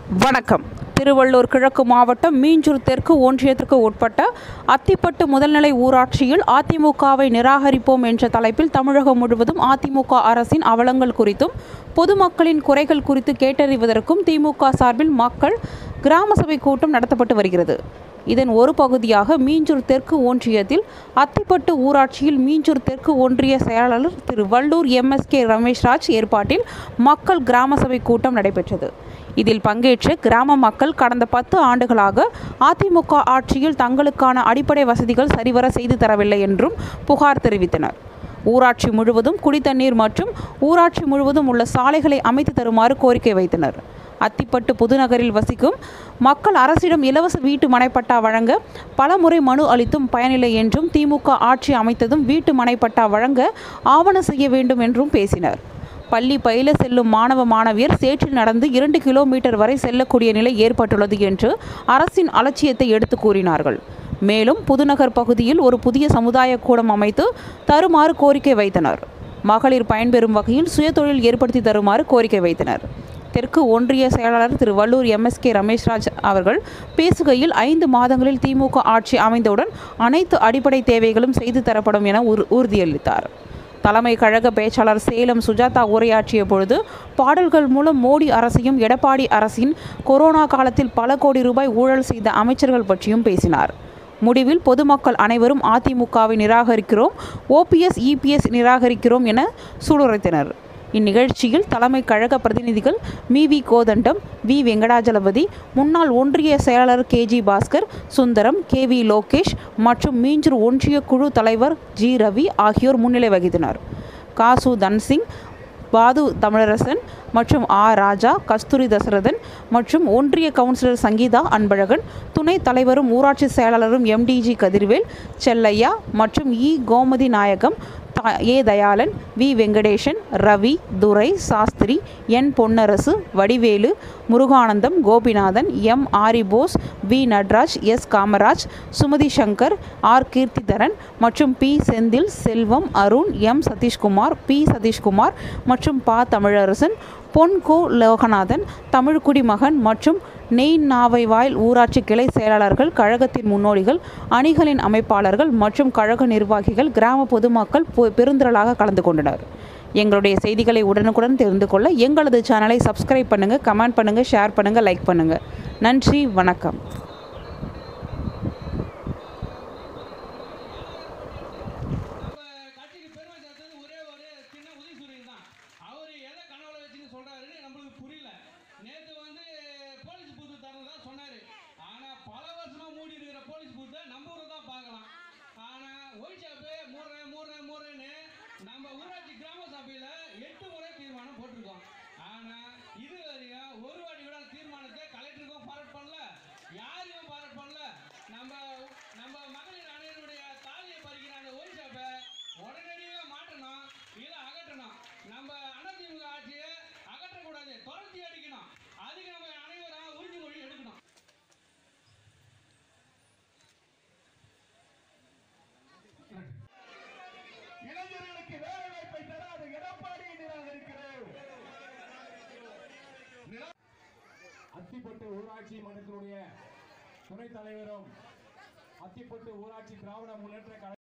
வணக்கம் திருவள்ளூர் கிழக்கு மாவட்டம் மீஞ்சூர் தெற்கு ஒன்றியத்திற்கு உட்பட்ட அத்திப்பட்டு முதல்நிலை ஊராட்சியில் அதிமுகவை நிராகரிப்போம் என்ற தலைப்பில் தமிழகம் முழுவதும் அதிமுக அரசின் அவலங்கள் குறித்தும் பொதுமக்களின் குறைகள் குறித்து கேட்டறிவதற்கும் திமுக சார்பில் மக்கள் கிராம சபை கூட்டம் நடத்தப்பட்டு வருகிறது இதன் ஒரு பகுதியாக மீஞ்சூர் தெற்கு ஒன்றியத்தில் அத்திப்பட்டு ஊராட்சியில் மீஞ்சூர் தெற்கு ஒன்றிய செயலாளர் திரு வள்ளூர் எம்எஸ்கே ரமேஷ்ராஜ் ஏற்பாட்டில் மக்கள் கிராம சபை கூட்டம் நடைபெற்றது இதில் பங்கேற்ற கிராம மக்கள் கடந்த பத்து ஆண்டுகளாக அதிமுக ஆட்சியில் தங்களுக்கான அடிப்படை வசதிகள் சரிவர செய்து தரவில்லை என்றும் புகார் தெரிவித்தனர் ஊராட்சி முழுவதும் குடித்தண்ணீர் மற்றும் ஊராட்சி முழுவதும் உள்ள சாலைகளை அமைத்து தருமாறு கோரிக்கை வைத்தனர் அத்திப்பட்டு புதுநகரில் வசிக்கும் மக்கள் அரசிடம் இலவச வீட்டு மனைப்பட்டா வழங்க பலமுறை மனு அளித்தும் பயனில்லை என்றும் திமுக ஆட்சி அமைத்ததும் வீட்டு மனைப்பட்டா வழங்க ஆவண செய்ய வேண்டும் என்றும் பேசினர் பள்ளி பயில செல்லும் மாணவ மாணவியர் சேற்றில் நடந்து இரண்டு கிலோமீட்டர் வரை செல்லக்கூடிய நிலை ஏற்பட்டுள்ளது என்று அரசின் அலட்சியத்தை எடுத்து கூறினார்கள் மேலும் புதுநகர் பகுதியில் ஒரு புதிய சமுதாய கூடம் அமைத்து தருமாறு கோரிக்கை வைத்தனர் மகளிர் பயன்பெறும் வகையில் சுயதொழில் ஏற்படுத்தி தருமாறு கோரிக்கை வைத்தனர் தெற்கு ஒன்றிய செயலாளர் திரு வள்ளூர் எம்எஸ்கே ரமேஷ்ராஜ் அவர்கள் பேசுகையில் ஐந்து மாதங்களில் திமுக ஆட்சி அமைந்தவுடன் அனைத்து அடிப்படை தேவைகளும் செய்து தரப்படும் என உறு உறுதியளித்தார் தலைமை கழக பேச்சாளர் சேலம் சுஜாதா உரையாற்றிய பொழுது பாடல்கள் மூலம் மோடி அரசையும் எடப்பாடி அரசின் கொரோனா காலத்தில் பல கோடி ரூபாய் ஊழல் செய்த அமைச்சர்கள் பற்றியும் பேசினார் முடிவில் பொதுமக்கள் அனைவரும் அதிமுகவை நிராகரிக்கிறோம் ஓபிஎஸ் இபிஎஸ் நிராகரிக்கிறோம் என சூளுரைத்தனர் இந்நிகழ்ச்சியில் தலைமை கழக பிரதிநிதிகள் மி வி கோதண்டம் வி வெங்கடாஜலபதி முன்னாள் ஒன்றிய செயலாளர் K G Bhaskar Sundaram K V Lokesh மற்றும் மீஞ்சூர் ஒன்றிய குழு தலைவர் ஜி ரவி ஆகியோர் முன்னிலை வகித்தனர் காசு தன்சிங் பாது தமிழரசன் மற்றும் ஆ ராஜா கஸ்தூரி தசரதன் மற்றும் ஒன்றிய கவுன்சிலர் சங்கீதா அன்பழகன் துணைத் தலைவரும் ஊராட்சி செயலாளரும் எம்டிஜி கதிர்வேல் செல்லையா மற்றும் இ கோமதி நாயகம் த- A Dayalan V Venkatesan Ravi Durai Sastri N Ponnarasu Vadivelu Muruganandam Gopinathan M Ari Bose V Natraj S Kamaraj Sumathi Shankar R Keerthitharan மற்றும் P Senthil Selvam Arun M Satishkumar P Satishkumar மற்றும் பா தமிழரசன் பொன் கோ லோகநாதன் தமிழ்குடி மகன் மற்றும் நெய் நாவைவாயில் ஊராட்சி கிளை செயலாளர்கள் கழகத்தின் முன்னோடிகள் அணிகளின் அமைப்பாளர்கள் மற்றும் கழக நிர்வாகிகள் கிராம பொதுமக்கள் பொ- பெருந்திரளாக கலந்து கொண்டனர் எங்களுடைய செய்திகளை உடனுக்குடன் தெரிந்து கொள்ள எங்களது சேனலை சப்ஸ்கிரைப் பண்ணுங்கள் கமெண்ட் பண்ணுங்கள் ஷேர் பண்ணுங்கள் லைக் பண்ணுங்கள் நன்றி வணக்கம் நம்ம கட்சிக்கு பெருமை சேர்த்தது ஒரே ஒரு சின்ன உதயசூரியன் தான் அவர் எதை கனவுல வச்சுன்னு சொல்றாருன்னு நம்மளுக்கு புரியல நேத்து வந்து போலீஸ் பூத்து தரதா சொன்னாரு ஆனா பல வருஷமா மூடி இருக்கிற போலீஸ் பூத்தை நம்ம ஊரை தான் பார்க்கலாம் ஆனா ஒய் ஷாப்பு மூடுறேன் மூடுறேன் மூடுறேன்னு நம்ம ஊராட்சி கிராம சபையில எட்டு முறை தீர்மானம் போட்டிருக்கோம் ஆனா இது வரையும் ஒரு வாட்டி கூட அந்த தீர்மானத்தை கலெக்டருக்கும் ஃபார்வர்ட் பண்ணல யாரையும் ஃபார்வர்ட் பண்ணல நம்ம நம்ம மகளிர் அணியினுடைய தாலியை பறிக்கிற அந்த ஒய் ஷாப்பை உடனடியாக மாற்றணும் இல்ல அகற்றணும் நம்ம அதிமுக ஆட்சியை அகற்றக்கூடாது துரத்தி அடிக்கணும் அதுக்கு நம்ம அனைவரும் உறுதிமொழி எடுக்கணும் இளைஞர்களுக்கு வேலை வாய்ப்பை தராத எடப்பாடியை நிராகரிக்கிறோம் நிரா- அத்திப்பட்டு ஊராட்சி மன்றத்தினுடைய துணைத் தலைவரும் அத்திப்பட்டு ஊராட்சி திராவிட முன்னேற்ற கழக